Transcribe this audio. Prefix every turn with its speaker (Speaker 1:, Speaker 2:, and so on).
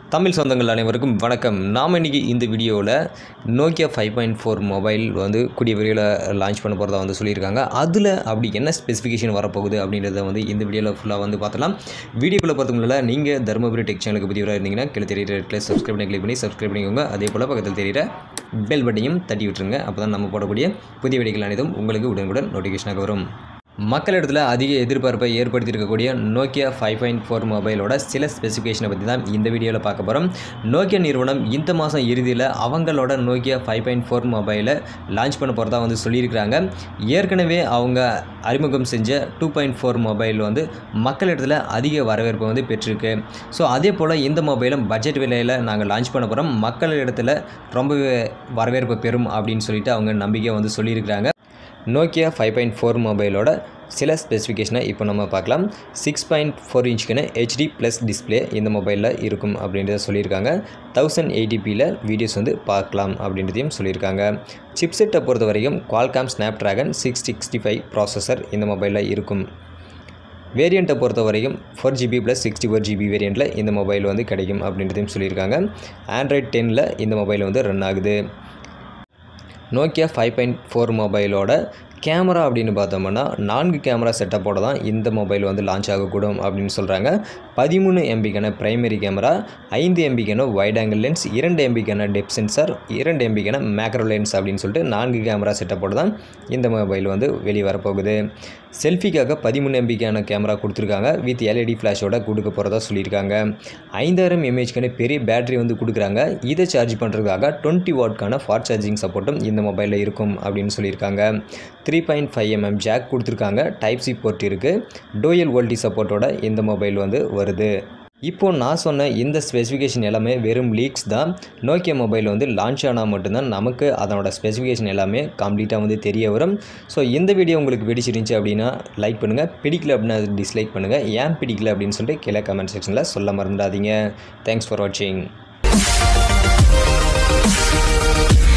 Speaker 1: தமிழ் சொந்தங்கள் அனைவருக்கும் வணக்கம் நாம் இன்றைக்கி இந்த வீடியோவில் Nokia five point four mobile வந்து கூடிய விரைவில் லான்ச் பண்ண போகிறதா வந்து சொல்லியிருக்காங்க அதில் அப்படி என்ன ஸ்பெசிஃபிகேஷன் வரப்போகுது அப்படின்றத வந்து இந்த வீடியோவில் ஃபுல்லாக வந்து பார்த்தலாம் வீடியோக்குள்ளே பார்த்துக்கு முன்னாடி நீங்கள் தருமபுரி டெக் சேனலுக்கு புதியவராக இருந்தீங்கன்னா கீழே தெரியுற இடத்துல சப்ஸ்கிரைப் பண்ணி கிளிக் பண்ணி சப்ஸ்கிரைப் பண்ணிக்கோங்க அதே போல் பக்கத்தில் தெரியுற பெல் பட்டனையும் தட்டி விட்டுருங்க அப்போ தான் நம்ம போடக்கூடிய புதிய வீடியோக்கள் அனைத்தும் உங்களுக்கு உடனுக்குடன் நோட்டிஃபிகேஷனாக வரும் மக்களிடத்தில் அதிக எதிர்பார்ப்பை ஏற்படுத்தியிருக்கக்கூடிய நோக்கியா ஃபைவ் பாயிண்ட் ஃபோர் மொபைலோட சில ஸ்பெசிஃபிகேஷனை பற்றி தான் இந்த வீடியோவில் பார்க்க போகிறோம் நோக்கியா நிறுவனம் இந்த மாதம் இறுதியில் அவங்களோட நோக்கியா ஃபைவ் பாயிண்ட் ஃபோர் மொபைலை லான்ச் பண்ண போகிறதா வந்து சொல்லியிருக்கிறாங்க ஏற்கனவே அவங்க அறிமுகம் செஞ்ச டூ பாயிண்ட் ஃபோர் மொபைல் வந்து மக்களிடத்தில் அதிக வரவேற்பை வந்து பெற்றிருக்கு ஸோ அதே போல் இந்த மொபைலும் பட்ஜெட் விலையில் நாங்கள் லான்ச் பண்ண போகிறோம் மக்களிடத்தில் ரொம்பவே வரவேற்பு பெறும் அப்படின்னு சொல்லிட்டு அவங்க நம்பிக்கை வந்து சொல்லியிருக்கிறாங்க நோக்கியா ஃபைவ் பாயிண்ட் ஃபோர் மொபைலோட சில ஸ்பெசிஃபிகேஷனை இப்போ நம்ம பார்க்கலாம் சிக்ஸ் பாயிண்ட் ஃபோர் இன்ச்சுக்குன்னு ஹெச்டி ப்ளஸ் டிஸ்பிளே இந்த மொபைலில் இருக்கும் அப்படின்றத சொல்லியிருக்காங்க தௌசண்ட் எயிட்டிபியில் வீடியோஸ் வந்து பார்க்கலாம் அப்படின்றதையும் சொல்லியிருக்காங்க சிப்செட்டை பொறுத்த வரைக்கும் Qualcomm snapdragon six sixty five processor இந்த மொபைலில் இருக்கும் வேரியண்ட்டை பொறுத்த வரைக்கும் four GB plus sixty four GB வேரியண்ட்டில் இந்த மொபைல் வந்து கிடைக்கும் அப்படின்றதையும் சொல்லியிருக்காங்க ஆண்ட்ராய்ட் டென்னில் இந்த மொபைல் வந்து ரன் ஆகுது நோக்கியா ஃபைவ் பாயிண்ட் ஃபோர் மொபைலோட கேமரா அப்படின்னு பார்த்தோம்னா நான்கு கேமரா செட்டப்போட தான் இந்த மொபைல் வந்து லான்ச் ஆகக்கூடும் அப்படின்னு சொல்கிறாங்க பதிமூணு எம்பிக்கான பிரைமரி கேமரா ஐந்து எம்பிக்கான வைட் ஆங்கிள் லென்ஸ் இரண்டு எம்பிக்கான டெப் சென்சார் இரண்டு எம்பிக்கான மேக்ரோ லென்ஸ் அப்படின்னு சொல்லிட்டு நான்கு கேமரா செட்டப்போட தான் இந்த மொபைல் வந்து வெளியே வரப்போகுது செல்ஃபிக்காக பதிமூணு எம்பிக்கான கேமரா கொடுத்துருக்காங்க வித் எல்இடி ஃப்ளாஷோட கொடுக்க போகிறதா சொல்லியிருக்காங்க ஐந்தாயிரம் எம்ஏஹெச்க்கான பெரிய பேட்டரி வந்து கொடுக்குறாங்க இதை சார்ஜ் பண்ணுறதுக்காக டுவெண்ட்டி வாட்க்கான ஃபாஸ்ட் சார்ஜிங் சப்போர்ட்டும் இந்த மொபைலில் இருக்கும் அப்படின்னு சொல்லியிருக்காங்க three point five MM jack கொடுத்துருக்காங்க டைப் சி போர்ட் இருக்குது டோயல் வோல்டி சப்போர்ட்டோட இந்த மொபைல் வந்து வருது இப்போது நான் சொன்ன இந்த ஸ்பெசிஃபிகேஷன் எல்லாமே வெறும் லீக்ஸ் தான் நோக்கியா மொபைல் வந்து லான்ச் ஆனால் மட்டும்தான் நமக்கு அதனோட ஸ்பெசிஃபிகேஷன் எல்லாமே கம்ப்ளீட்டாக வந்து தெரிய வரும் ஸோ இந்த வீடியோ உங்களுக்கு பிடிச்சிருந்துச்சி அப்படின்னா லைக் பண்ணுங்கள் பிடிக்கல அப்படின்னா டிஸ்லைக் பண்ணுங்கள் ஏன் பிடிக்கல அப்படின்னு சொல்லிட்டு கீழே கமெண்ட் செக்ஷனில் சொல்ல மறந்துடாதீங்க தேங்க்ஸ் ஃபார் வாட்சிங்